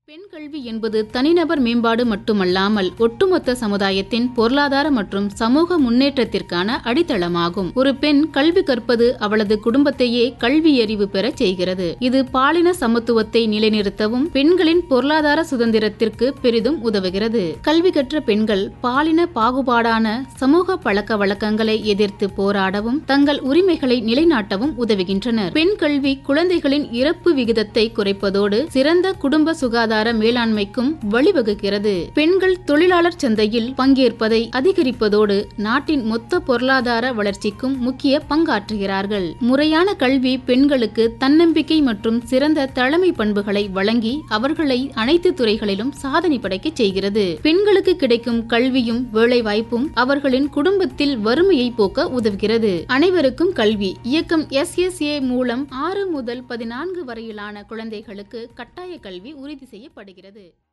பெண் கல்வி என்பது தனிநபர் மேம்பாடு மட்டுமல்லாமல் ஒட்டுமொத்த சமுதாயத்தின் பொருளாதார மற்றும் சமூக முன்னேற்றத்திற்கான அடித்தளமாகும் ஒரு பெண் கல்வி கற்பது அவளது குடும்பத்தையே கல்வி அறிவு பெறச் செய்கிறது இது பாலின சமத்துவத்தை நிலைநிறுத்தவும் பெண்களின் பொருளாதார சுதந்திரத்திற்கு பெரிதும் உதவுகிறது கல்வி கற்ற பெண்கள் பாலின பாகுபாடான சமூக பழக்க வழக்கங்களை எதிர்த்து போராடவும் தங்கள் உரிமைகளை நிலைநாட்டவும் உதவுகின்றனர் பெண் கல்வி குழந்தைகளின் இறப்பு விகிதத்தை குறைப்பதோடு சிறந்த குடும்ப சுகாதார மேலாண்மைக்கும் வழிவகுக்கிறது பெண்கள் தொழிலாளர் சந்தையில் பங்கேற்பதை அதிகரிப்பதோடு நாட்டின் மொத்த பொருளாதார வளர்ச்சிக்கும் முக்கிய பங்காற்றுகிறார்கள் முறையான கல்வி பெண்களுக்கு தன்னம்பிக்கை மற்றும் சிறந்த தலைமை பண்புகளை வழங்கி அவர்களை அனைத்து துறைகளிலும் சாதனை படைக்கச் செய்கிறது பெண்களுக்கு கிடைக்கும் கல்வியும் வேலைவாய்ப்பும் அவர்களின் குடும்பத்தில் வறுமையை போக்க உதவுகிறது அனைவருக்கும் கல்வி இயக்கம் எஸ்எஸ்ஏ மூலம் ஆறு முதல் பதினான்கு வரையிலான குழந்தைகளுக்கு கட்டாய கல்வி உறுதி செய்யப்படுகிறது